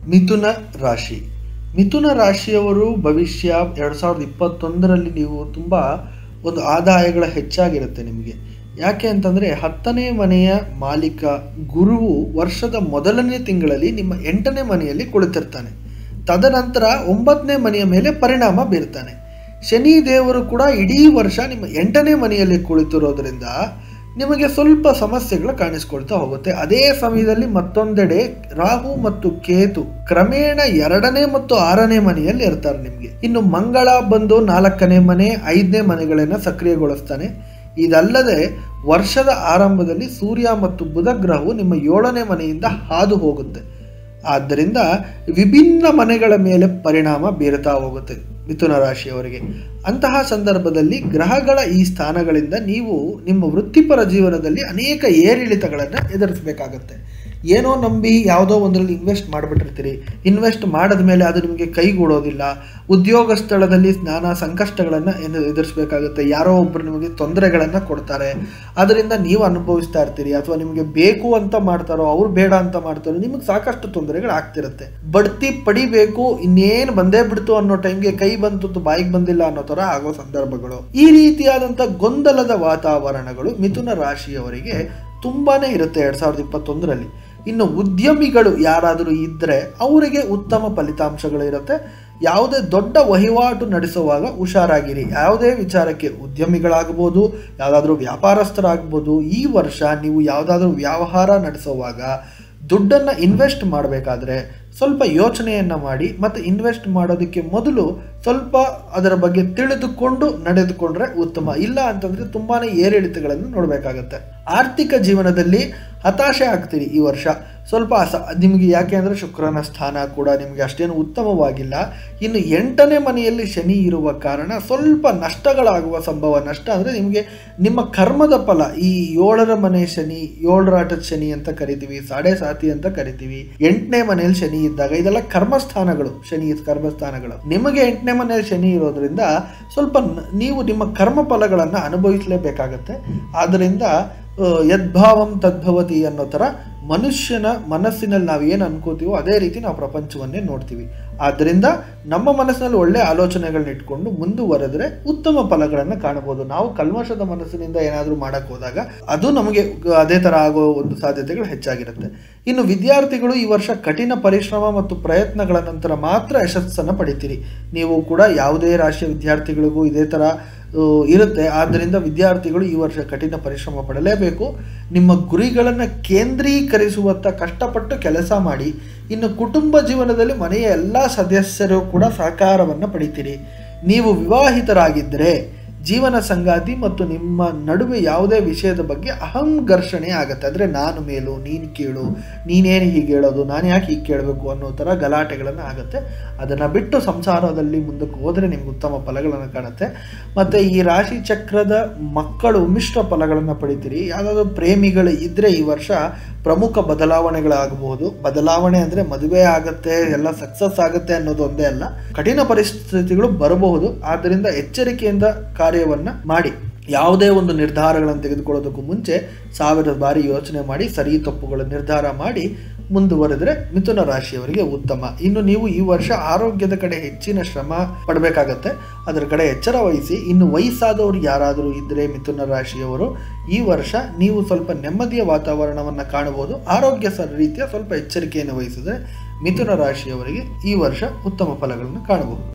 ಮಿಥುನ ರಾಶಿ ಮಿಥುನ ರಾಶಿಯವರು ಭವಿಷ್ಯ ಎರಡು ಸಾವಿರದ ಇಪ್ಪತ್ತೊಂದರಲ್ಲಿ ನೀವು ತುಂಬ ಒಂದು ಆದಾಯಗಳ ಹೆಚ್ಚಾಗಿರುತ್ತೆ ನಿಮಗೆ ಯಾಕೆ ಅಂತಂದರೆ ಹತ್ತನೇ ಮನೆಯ ಮಾಲೀಕ ಗುರುವು ವರ್ಷದ ಮೊದಲನೇ ತಿಂಗಳಲ್ಲಿ ನಿಮ್ಮ ಎಂಟನೇ ಮನೆಯಲ್ಲಿ ಕುಳಿತಿರ್ತಾನೆ ತದನಂತರ ಒಂಬತ್ತನೇ ಮನೆಯ ಮೇಲೆ ಪರಿಣಾಮ ಬೀರ್ತಾನೆ ಶನಿ ದೇವರು ಕೂಡ ಇಡೀ ವರ್ಷ ನಿಮ್ಮ ಎಂಟನೇ ಮನೆಯಲ್ಲಿ ಕುಳಿತಿರೋದ್ರಿಂದ ನಿಮಗೆ ಸ್ವಲ್ಪ ಸಮಸ್ಯೆಗಳು ಕಾಣಿಸ್ಕೊಳ್ತಾ ಹೋಗುತ್ತೆ ಅದೇ ಸಮಯದಲ್ಲಿ ಮತ್ತೊಂದೆಡೆ ರಾಹು ಮತ್ತು ಕೇತು ಕ್ರಮೇಣ ಎರಡನೇ ಮತ್ತು ಆರನೇ ಮನೆಯಲ್ಲಿ ಇರ್ತಾರೆ ನಿಮಗೆ ಇನ್ನು ಮಂಗಳ ಬಂದು ನಾಲ್ಕನೇ ಮನೆ ಐದನೇ ಮನೆಗಳನ್ನ ಸಕ್ರಿಯಗೊಳಿಸ್ತಾನೆ ಇದಲ್ಲದೆ ವರ್ಷದ ಆರಂಭದಲ್ಲಿ ಸೂರ್ಯ ಮತ್ತು ಬುಧ ಗ್ರಹವು ನಿಮ್ಮ ಏಳನೇ ಮನೆಯಿಂದ ಹಾದು ಹೋಗುತ್ತೆ ಆದ್ದರಿಂದ ವಿಭಿನ್ನ ಮನೆಗಳ ಮೇಲೆ ಪರಿಣಾಮ ಬೀರುತ್ತಾ ಹೋಗುತ್ತೆ ಮಿಥುನ ರಾಶಿಯವರಿಗೆ ಅಂತಹ ಸಂದರ್ಭದಲ್ಲಿ ಗ್ರಹಗಳ ಈ ಸ್ಥಾನಗಳಿಂದ ನೀವು ನಿಮ್ಮ ವೃತ್ತಿಪರ ಜೀವನದಲ್ಲಿ ಅನೇಕ ಏರಿಳಿತಗಳನ್ನು ಎದುರಿಸಬೇಕಾಗತ್ತೆ ಏನೋ ನಂಬಿ ಯಾವುದೋ ಒಂದರಲ್ಲಿ ಇನ್ವೆಸ್ಟ್ ಮಾಡಿಬಿಟ್ಟಿರ್ತೀರಿ ಇನ್ವೆಸ್ಟ್ ಮಾಡಿದ ಮೇಲೆ ಅದು ನಿಮಗೆ ಕೈಗೂಡೋದಿಲ್ಲ ಉದ್ಯೋಗ ಸ್ಥಳದಲ್ಲಿ ನಾನಾ ಸಂಕಷ್ಟಗಳನ್ನು ಏನು ಎದುರಿಸಬೇಕಾಗುತ್ತೆ ಯಾರೋ ಒಬ್ಬರು ನಿಮಗೆ ತೊಂದರೆಗಳನ್ನು ಕೊಡ್ತಾರೆ ಅದರಿಂದ ನೀವು ಅನುಭವಿಸ್ತಾ ಇರ್ತೀರಿ ಅಥವಾ ನಿಮಗೆ ಬೇಕು ಅಂತ ಮಾಡ್ತಾರೋ ಅವ್ರು ಬೇಡ ಅಂತ ಮಾಡ್ತಾರೋ ನಿಮಗೆ ಸಾಕಷ್ಟು ತೊಂದರೆಗಳು ಆಗ್ತಿರುತ್ತೆ ಬಡ್ತಿ ಪಡಿಬೇಕು ಇನ್ನೇನು ಬಂದೇ ಬಿಡ್ತು ಅನ್ನೋ ಟೈಮ್ಗೆ ಕೈ ಬಂತು ಬಾಯಿಗೆ ಬಂದಿಲ್ಲ ಅನ್ನೋ ಥರ ಆಗೋ ಸಂದರ್ಭಗಳು ಈ ರೀತಿಯಾದಂಥ ಗೊಂದಲದ ವಾತಾವರಣಗಳು ಮಿಥುನ ರಾಶಿಯವರಿಗೆ ತುಂಬಾನೇ ಇರುತ್ತೆ ಎರಡು ಸಾವಿರದ ಇಪ್ಪತ್ತೊಂದರಲ್ಲಿ ಇನ್ನು ಉದ್ಯಮಿಗಳು ಯಾರಾದರೂ ಇದ್ದರೆ ಅವರಿಗೆ ಉತ್ತಮ ಫಲಿತಾಂಶಗಳು ಇರುತ್ತೆ ಯಾವುದೇ ದೊಡ್ಡ ವಹಿವಾಟು ನಡೆಸುವಾಗ ಹುಷಾರಾಗಿರಿ ಯಾವುದೇ ವಿಚಾರಕ್ಕೆ ಉದ್ಯಮಿಗಳಾಗ್ಬೋದು ಯಾವುದಾದ್ರೂ ವ್ಯಾಪಾರಸ್ಥರಾಗ್ಬೋದು ಈ ವರ್ಷ ನೀವು ಯಾವುದಾದ್ರೂ ವ್ಯವಹಾರ ನಡೆಸುವಾಗ ದುಡ್ಡನ್ನು ಇನ್ವೆಸ್ಟ್ ಮಾಡಬೇಕಾದ್ರೆ ಸ್ವಲ್ಪ ಯೋಚನೆಯನ್ನು ಮಾಡಿ ಮತ್ತು ಇನ್ವೆಸ್ಟ್ ಮಾಡೋದಕ್ಕೆ ಮೊದಲು ಸ್ವಲ್ಪ ಅದರ ಬಗ್ಗೆ ತಿಳಿದುಕೊಂಡು ನಡೆದುಕೊಂಡ್ರೆ ಉತ್ತಮ ಇಲ್ಲ ಅಂತಂದರೆ ತುಂಬಾ ಏರಿಳಿತಗಳನ್ನು ನೋಡಬೇಕಾಗತ್ತೆ ಆರ್ಥಿಕ ಜೀವನದಲ್ಲಿ ಹತಾಶೆ ಆಗ್ತೀರಿ ಈ ವರ್ಷ ಸ್ವಲ್ಪ ಅಸ ನಿಮಗೆ ಯಾಕೆ ಅಂದರೆ ಶುಕ್ರನ ಸ್ಥಾನ ಕೂಡ ನಿಮಗೆ ಅಷ್ಟೇನು ಉತ್ತಮವಾಗಿಲ್ಲ ಇನ್ನು ಎಂಟನೇ ಮನೆಯಲ್ಲಿ ಶನಿ ಇರುವ ಕಾರಣ ಸ್ವಲ್ಪ ನಷ್ಟಗಳಾಗುವ ಸಂಭವ ನಷ್ಟ ಅಂದರೆ ನಿಮಗೆ ನಿಮ್ಮ ಕರ್ಮದ ಫಲ ಈ ಏಳರ ಮನೆ ಶನಿ ಏಳರಾಟದ ಶನಿ ಅಂತ ಕರಿತೀವಿ ಸಾಡೆ ಸಾತಿ ಅಂತ ಕರಿತೀವಿ ಎಂಟನೇ ಮನೆಯಲ್ಲಿ ಶನಿ ಇದ್ದಾಗ ಇದೆಲ್ಲ ಕರ್ಮಸ್ಥಾನಗಳು ಶನಿ ಕರ್ಮಸ್ಥಾನಗಳು ನಿಮಗೆ ಎಂಟನೇ ಮನೆಯಲ್ಲಿ ಶನಿ ಇರೋದ್ರಿಂದ ಸ್ವಲ್ಪ ನೀವು ನಿಮ್ಮ ಕರ್ಮ ಫಲಗಳನ್ನು ಅನುಭವಿಸಲೇಬೇಕಾಗತ್ತೆ ಆದ್ದರಿಂದ ಯದ್ಭಾವಂ ತದ್ಭವತಿ ಅನ್ನೋ ಥರ ಮನುಷ್ಯನ ಮನಸ್ಸಿನಲ್ಲಿ ನಾವು ಏನು ಅನ್ಕೋತೀವೋ ಅದೇ ರೀತಿ ನಾವು ಪ್ರಪಂಚವನ್ನೇ ನೋಡ್ತೀವಿ ಆದ್ದರಿಂದ ನಮ್ಮ ಮನಸ್ಸಿನಲ್ಲಿ ಒಳ್ಳೆ ಆಲೋಚನೆಗಳನ್ನ ಇಟ್ಕೊಂಡು ಮುಂದುವರೆದ್ರೆ ಉತ್ತಮ ಫಲಗಳನ್ನು ಕಾಣಬಹುದು ನಾವು ಕಲ್ಮಶದ ಮನಸ್ಸಿನಿಂದ ಏನಾದರೂ ಮಾಡಕ್ಕೆ ಹೋದಾಗ ಅದು ನಮಗೆ ಅದೇ ಥರ ಆಗೋ ಒಂದು ಸಾಧ್ಯತೆಗಳು ಹೆಚ್ಚಾಗಿರುತ್ತೆ ಇನ್ನು ವಿದ್ಯಾರ್ಥಿಗಳು ಈ ವರ್ಷ ಕಠಿಣ ಪರಿಶ್ರಮ ಮತ್ತು ಪ್ರಯತ್ನಗಳ ನಂತರ ಮಾತ್ರ ಯಶಸ್ಸನ್ನು ಪಡಿತೀರಿ ನೀವು ಕೂಡ ಯಾವುದೇ ರಾಶಿಯ ವಿದ್ಯಾರ್ಥಿಗಳಿಗೂ ಇದೇ ಥರ ಇರುತ್ತೆ ಆದ್ದರಿಂದ ವಿದ್ಯಾರ್ಥಿಗಳು ಈ ವರ್ಷ ಕಠಿಣ ಪರಿಶ್ರಮ ಪಡಲೇಬೇಕು ನಿಮ್ಮ ಗುರಿಗಳನ್ನು ಕೇಂದ್ರೀಕರಿಸುವತ್ತ ಕಷ್ಟಪಟ್ಟು ಕೆಲಸ ಮಾಡಿ ಇನ್ನು ಕುಟುಂಬ ಜೀವನದಲ್ಲಿ ಮನೆಯ ಎಲ್ಲ ಸದಸ್ಯರು ಕೂಡ ಸಹಕಾರವನ್ನು ಪಡಿತೀರಿ ನೀವು ವಿವಾಹಿತರಾಗಿದ್ದರೆ ಜೀವನ ಸಂಗಾತಿ ಮತ್ತು ನಿಮ್ಮ ನಡುವೆ ಯಾವುದೇ ವಿಷಯದ ಬಗ್ಗೆ ಅಹಂ ಘರ್ಷಣೆ ಆಗುತ್ತೆ ಅಂದರೆ ನಾನು ಮೇಲು ನೀನು ಕೇಳು ನೀನೇನು ಹೀಗೆ ಹೇಳೋದು ನಾನು ಯಾಕೆ ಹೀಗೆ ಕೇಳಬೇಕು ಅನ್ನೋ ಥರ ಗಲಾಟೆಗಳನ್ನು ಆಗುತ್ತೆ ಅದನ್ನು ಬಿಟ್ಟು ಸಂಸಾರದಲ್ಲಿ ಮುಂದಕ್ಕೆ ಹೋದರೆ ನಿಮ್ಗೆ ಉತ್ತಮ ಫಲಗಳನ್ನು ಕಾಣುತ್ತೆ ಮತ್ತು ಈ ರಾಶಿ ಚಕ್ರದ ಮಕ್ಕಳು ಮಿಶ್ರ ಫಲಗಳನ್ನು ಪಡಿತೀರಿ ಯಾವುದಾದ್ರೂ ಪ್ರೇಮಿಗಳು ಇದ್ದರೆ ಈ ವರ್ಷ ಪ್ರಮುಖ ಬದಲಾವಣೆಗಳಾಗಬಹುದು ಬದಲಾವಣೆ ಅಂದರೆ ಮದುವೆ ಆಗುತ್ತೆ ಎಲ್ಲ ಸಕ್ಸಸ್ ಆಗುತ್ತೆ ಅನ್ನೋದು ಒಂದೇ ಅಲ್ಲ ಕಠಿಣ ಪರಿಸ್ಥಿತಿಗಳು ಬರಬಹುದು ಆದ್ದರಿಂದ ಎಚ್ಚರಿಕೆಯಿಂದ ಕಾರ್ಯವನ್ನು ಮಾಡಿ ಯಾವುದೇ ಒಂದು ನಿರ್ಧಾರಗಳನ್ನು ತೆಗೆದುಕೊಳ್ಳೋದಕ್ಕೂ ಮುಂಚೆ ಸಾವಿರ ಬಾರಿ ಯೋಚನೆ ಮಾಡಿ ಸರಿ ತಪ್ಪುಗಳ ನಿರ್ಧಾರ ಮಾಡಿ ಮುಂದುವರೆದರೆ ಮಿಥುನ ರಾಶಿಯವರಿಗೆ ಉತ್ತಮ ಇನ್ನು ನೀವು ಈ ವರ್ಷ ಆರೋಗ್ಯದ ಕಡೆ ಹೆಚ್ಚಿನ ಶ್ರಮ ಪಡಬೇಕಾಗತ್ತೆ ಅದರ ಕಡೆ ಎಚ್ಚರ ವಹಿಸಿ ಇನ್ನು ವಯಸ್ಸಾದವರು ಯಾರಾದರೂ ಇದ್ದರೆ ಮಿಥುನ ರಾಶಿಯವರು ಈ ವರ್ಷ ನೀವು ಸ್ವಲ್ಪ ನೆಮ್ಮದಿಯ ವಾತಾವರಣವನ್ನು ಕಾಣಬಹುದು ಆರೋಗ್ಯ ಸ ರೀತಿಯ ಸ್ವಲ್ಪ ಎಚ್ಚರಿಕೆಯನ್ನು ವಹಿಸಿದರೆ ಮಿಥುನ ರಾಶಿಯವರಿಗೆ ಈ ವರ್ಷ ಉತ್ತಮ ಫಲಗಳನ್ನು ಕಾಣಬಹುದು